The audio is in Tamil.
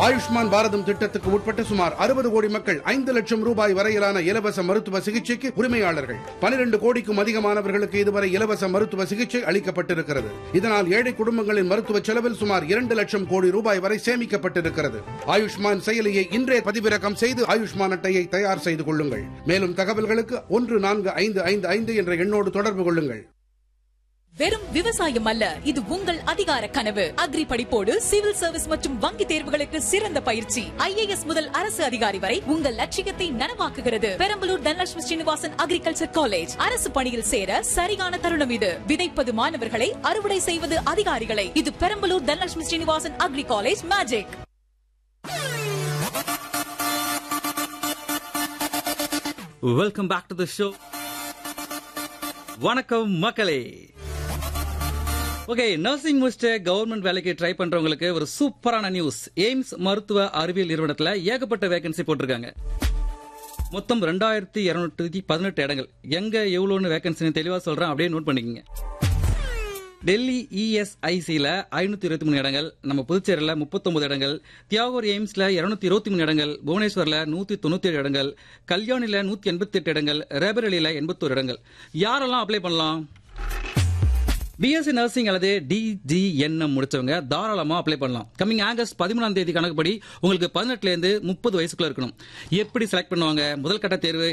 ஆயுஷ்மான் பாரதம் திட்டத்துக்கு உட்பட்ட சுமார் அறுபது கோடி மக்கள் ஐந்து லட்சம் ரூபாய் வரையிலான இலவச மருத்துவ சிகிச்சைக்கு உரிமையாளர்கள் பனிரெண்டு கோடிக்கும் அதிகமானவர்களுக்கு இதுவரை இலவச மருத்துவ சிகிச்சை அளிக்கப்பட்டிருக்கிறது இதனால் ஏழை குடும்பங்களின் மருத்துவ செலவில் சுமார் இரண்டு லட்சம் கோடி ரூபாய் வரை சேமிக்கப்பட்டிருக்கிறது ஆயுஷ்மான் செயலியை இன்றே பதிவிறக்கம் செய்து ஆயுஷ்மான் அட்டையை தயார் செய்து கொள்ளுங்கள் மேலும் தகவல்களுக்கு ஒன்று நான்கு ஐந்து ஐந்து ஐந்து என்ற எண்ணோடு தொடர்பு கொள்ளுங்கள் வெறும் விவசாயம் அல்ல இது உங்கள் அதிகார கனவு அக்ரி படிப்போடு சிவில் சர்வீஸ் மற்றும் வங்கி தேர்வுகளுக்கு சிறந்த பயிற்சி ஐஏஎஸ் முதல் அரசு அதிகாரி வரை உங்கள் லட்சியத்தை நனவாக்குகிறது பெரம்பலூர் தனலட்சுமி ஸ்ரீனிவாசன் அக்ரிகல்ச்சர் காலேஜ் அரசு பணியில் சேர சரியான தருணம் இது விதைப்பது மாணவர்களை அறுவடை செய்வது அதிகாரிகளை இது Perambalur Dhanalakshmi Srinivasan agri college magic welcome back to the show வணக்கம் மக்களே ஓகே நர்சிங் முடிச்சுட்டு கவர்மெண்ட் வேலைக்கு ட்ரை பண்றவங்களுக்கு ஒரு சூப்பரான நியூஸ் எய்ம்ஸ் மருத்துவ அறிவியல் நிறுவனத்துல ஏகப்பட்ட வேகன்சி போட்டிருக்காங்க மொத்தம் ரெண்டாயிரத்தி இருநூற்றி பதினெட்டு இடங்கள் எங்க எவ்வளோன்னு வேகன்சின்னு தெளிவா சொல்றேன் அப்படியே நோட் பண்ணிக்கங்க டெல்லி இஎஸ்ஐசியில் ஐநூற்றி இருபத்தி மூணு இடங்கள் நம்ம புதுச்சேரியில் முப்பத்தொன்பது இடங்கள் தியாகூர் எய்ம்ஸில் இருநூத்தி இருபத்தி மூணு இடங்கள் புவனேஸ்வரில் நூற்றி தொண்ணூற்றி ஏழு இடங்கள் கல்யாணியில் நூற்றி எண்பத்தி எட்டு இடங்கள் ரேபரலியில் எண்பத்தோரு இடங்கள் யாரெல்லாம் அப்ளை பண்ணலாம் பிஎஸ்சி நர்சிங் அல்லது டிஜிஎன்எம் முடிச்சவங்க தாராளமா அப்ளை பண்ணலாம் கம்மிங் ஆகஸ்ட் பதிமூணாம் தேதி கணக்குப்படி உங்களுக்கு பதினெட்டுல இருந்து முப்பது வயசுக்குள்ள இருக்கணும் எப்படி செலக்ட் பண்ணுவாங்க முதல் கட்ட தேர்வு